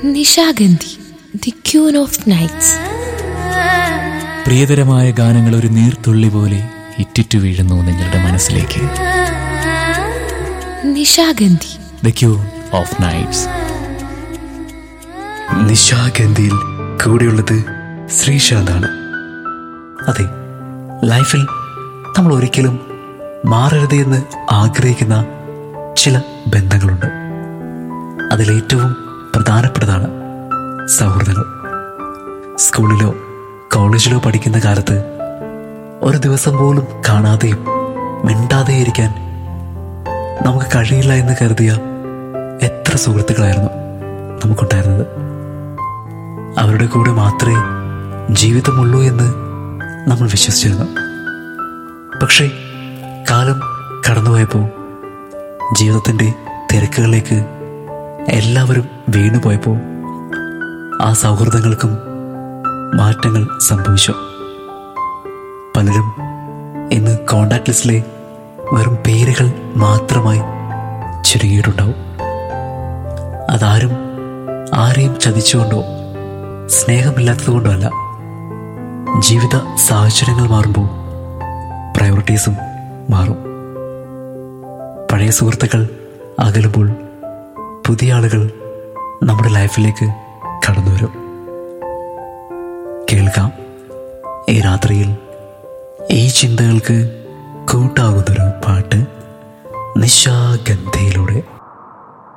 Nishagandhi the queen of nights പ്രിയതരമായ ഗാനങ്ങൾ ഒരു നീർത്തുള്ളി പോലെ ഇറ്റിറ്റു വീഴുന്നു നിങ്ങളുടെ മനസ്സിലേക്ക് Nishagandhi the queen of nights നിശാഗന്ധിയിൽ കൂടെയുള്ളത് ശ്രീശാന്താണ് അതെ ലൈഫിൽ നമ്മൾ ഒരിക്കലും മാറരുത് എന്ന് ആഗ്രഹിക്കുന്ന ചില ബന്ധങ്ങളുണ്ട് അതിലേറ്റവും പ്രധാനപ്പെട്ടതാണ് സൗഹൃദങ്ങൾ സ്കൂളിലോ കോളേജിലോ പഠിക്കുന്ന കാലത്ത് ഒരു ദിവസം പോലും കാണാതെയും മിണ്ടാതെ ഇരിക്കാൻ നമുക്ക് കഴിയില്ല എന്ന് കരുതിയ എത്ര സുഹൃത്തുക്കളായിരുന്നു നമുക്കുണ്ടായിരുന്നത് അവരുടെ കൂടെ മാത്രമേ ജീവിതമുള്ളൂ എന്ന് നമ്മൾ വിശ്വസിച്ചിരുന്നു പക്ഷേ കാലം കടന്നുപോയപ്പോൾ ജീവിതത്തിൻ്റെ തിരക്കുകളിലേക്ക് എല്ലാവരും വീണുപോയപ്പോൾ ആ സൗഹൃദങ്ങൾക്കും മാറ്റങ്ങൾ സംഭവിച്ചു പലരും ഇന്ന് കോണ്ടാക്ട് ലിസ്റ്റിലെ വെറും പേരുകൾ മാത്രമായി ചുരുങ്ങിയിട്ടുണ്ടാവും അതാരും ആരെയും ചതിച്ചുകൊണ്ടോ സ്നേഹമില്ലാത്തതുകൊണ്ടോ അല്ല ജീവിത സാഹചര്യങ്ങൾ മാറുമ്പോൾ പ്രയോറിറ്റീസും മാറും പഴയ സുഹൃത്തുക്കൾ അകലുമ്പോൾ പുതിയ ആളുകൾ നമ്മുടെ ലൈഫിലേക്ക് കടന്നു വരും കേൾക്കാം ഈ രാത്രിയിൽ ഈ ചിന്തകൾക്ക് കൂട്ടാകുന്നൊരു പാട്ട് നിശാഗന്ധയിലൂടെ